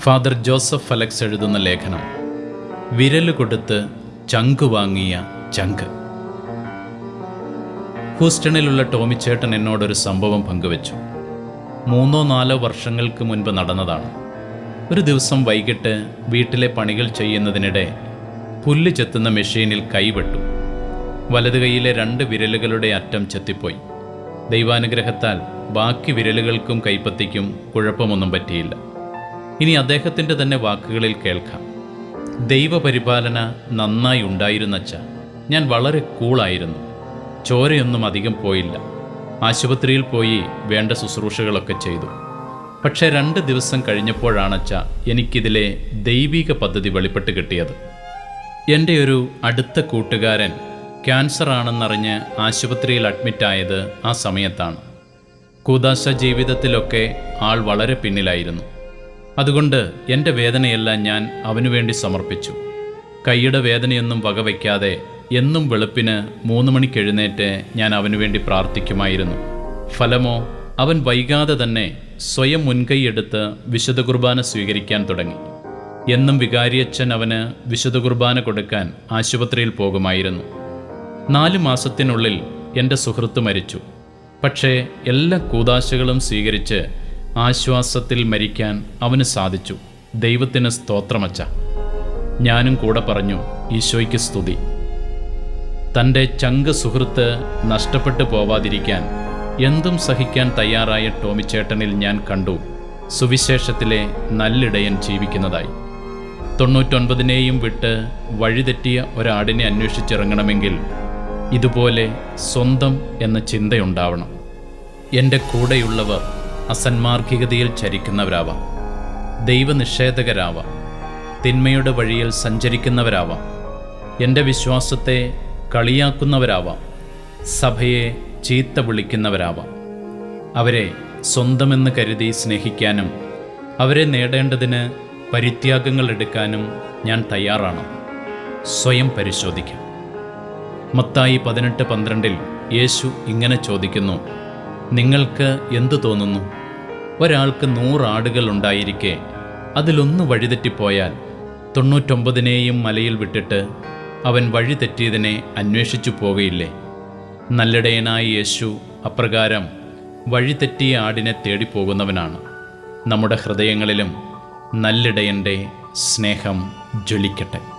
father Joseph ഫലക്സ് എഴുതുന്ന ലേഖനം വിരല് കൊടുത്ത് ചങ്ക് വാങ്ങിയ ചങ്ക് ഹൂസ്റ്റണിലുള്ള ടോമിച്ചേട്ടൻ എന്നോടൊരു സംഭവം പങ്കുവച്ചു മൂന്നോ നാലോ വർഷങ്ങൾക്ക് മുൻപ് നടന്നതാണ് ഒരു ദിവസം വൈകിട്ട് വീട്ടിലെ പണികൾ ചെയ്യുന്നതിനിടെ പുല്ല് ചെത്തുന്ന മെഷീനിൽ കൈവെട്ടു വലത് കൈയിലെ രണ്ട് വിരലുകളുടെ അറ്റം ചെത്തിപ്പോയി ദൈവാനുഗ്രഹത്താൽ ബാക്കി വിരലുകൾക്കും കൈപ്പത്തിക്കും കുഴപ്പമൊന്നും പറ്റിയില്ല ഇനി അദ്ദേഹത്തിൻ്റെ തന്നെ വാക്കുകളിൽ കേൾക്കാം ദൈവപരിപാലന നന്നായി ഉണ്ടായിരുന്നച്ച ഞാൻ വളരെ കൂളായിരുന്നു ചോരയൊന്നും അധികം പോയില്ല ആശുപത്രിയിൽ പോയി വേണ്ട ശുശ്രൂഷകളൊക്കെ ചെയ്തു പക്ഷേ രണ്ട് ദിവസം കഴിഞ്ഞപ്പോഴാണച്ച എനിക്കിതിലെ ദൈവിക പദ്ധതി വെളിപ്പെട്ട് കിട്ടിയത് എൻ്റെ ഒരു അടുത്ത കൂട്ടുകാരൻ ക്യാൻസർ ആണെന്നറിഞ്ഞ് ആശുപത്രിയിൽ അഡ്മിറ്റായത് ആ സമയത്താണ് കൂതാശ ജീവിതത്തിലൊക്കെ ആൾ വളരെ പിന്നിലായിരുന്നു അതുകൊണ്ട് എൻ്റെ വേദനയെല്ലാം ഞാൻ അവനു വേണ്ടി സമർപ്പിച്ചു കൈയുടെ വേദനയൊന്നും വകവയ്ക്കാതെ എന്നും വെളുപ്പിന് മൂന്ന് മണിക്ക് എഴുന്നേറ്റ് ഞാൻ അവനു വേണ്ടി പ്രാർത്ഥിക്കുമായിരുന്നു ഫലമോ അവൻ വൈകാതെ തന്നെ സ്വയം മുൻകൈയെടുത്ത് വിശുദ്ധ കുർബാന സ്വീകരിക്കാൻ തുടങ്ങി എന്നും വികാരിയച്ഛൻ അവന് വിശുദ്ധ കുർബാന കൊടുക്കാൻ ആശുപത്രിയിൽ പോകുമായിരുന്നു നാല് മാസത്തിനുള്ളിൽ എൻ്റെ സുഹൃത്ത് മരിച്ചു പക്ഷേ എല്ലാ കൂതാശകളും സ്വീകരിച്ച് ആശ്വാസത്തിൽ മരിക്കാൻ അവന് സാധിച്ചു ദൈവത്തിന് സ്തോത്രമച്ച ഞാനും കൂടെ പറഞ്ഞു ഈശോയ്ക്ക് സ്തുതി തൻ്റെ ചങ്ക് സുഹൃത്ത് നഷ്ടപ്പെട്ടു പോവാതിരിക്കാൻ എന്തും സഹിക്കാൻ തയ്യാറായ ടോമിച്ചേട്ടനിൽ ഞാൻ കണ്ടു സുവിശേഷത്തിലെ നല്ലിടയൻ ജീവിക്കുന്നതായി തൊണ്ണൂറ്റൊൻപതിനെയും വിട്ട് വഴിതെറ്റിയ ഒരാടിനെ അന്വേഷിച്ചിറങ്ങണമെങ്കിൽ ഇതുപോലെ സ്വന്തം എന്ന ചിന്തയുണ്ടാവണം എൻ്റെ കൂടെയുള്ളവർ അസന്മാർഗികതയിൽ ചരിക്കുന്നവരാവാം ദൈവനിഷേധകരാവാം തിന്മയുടെ വഴിയിൽ സഞ്ചരിക്കുന്നവരാവാം എൻ്റെ വിശ്വാസത്തെ കളിയാക്കുന്നവരാവാം സഭയെ ചീത്ത വിളിക്കുന്നവരാവാം അവരെ സ്വന്തമെന്ന് കരുതി സ്നേഹിക്കാനും അവരെ നേടേണ്ടതിന് പരിത്യാഗങ്ങൾ എടുക്കാനും ഞാൻ തയ്യാറാണ് സ്വയം പരിശോധിക്കാം മത്തായി പതിനെട്ട് പന്ത്രണ്ടിൽ യേശു ഇങ്ങനെ ചോദിക്കുന്നു നിങ്ങൾക്ക് എന്തു തോന്നുന്നു ഒരാൾക്ക് നൂറാടുകൾ ഉണ്ടായിരിക്കെ അതിലൊന്ന് വഴിതെറ്റിപ്പോയാൽ തൊണ്ണൂറ്റൊമ്പതിനെയും മലയിൽ വിട്ടിട്ട് അവൻ വഴിതെറ്റിയതിനെ അന്വേഷിച്ചു പോകയില്ലേ നല്ലിടയനായ യേശു അപ്രകാരം വഴിതെറ്റിയ ആടിനെ തേടിപ്പോകുന്നവനാണ് നമ്മുടെ ഹൃദയങ്ങളിലും നല്ലിടയൻ്റെ സ്നേഹം ജ്വലിക്കട്ടെ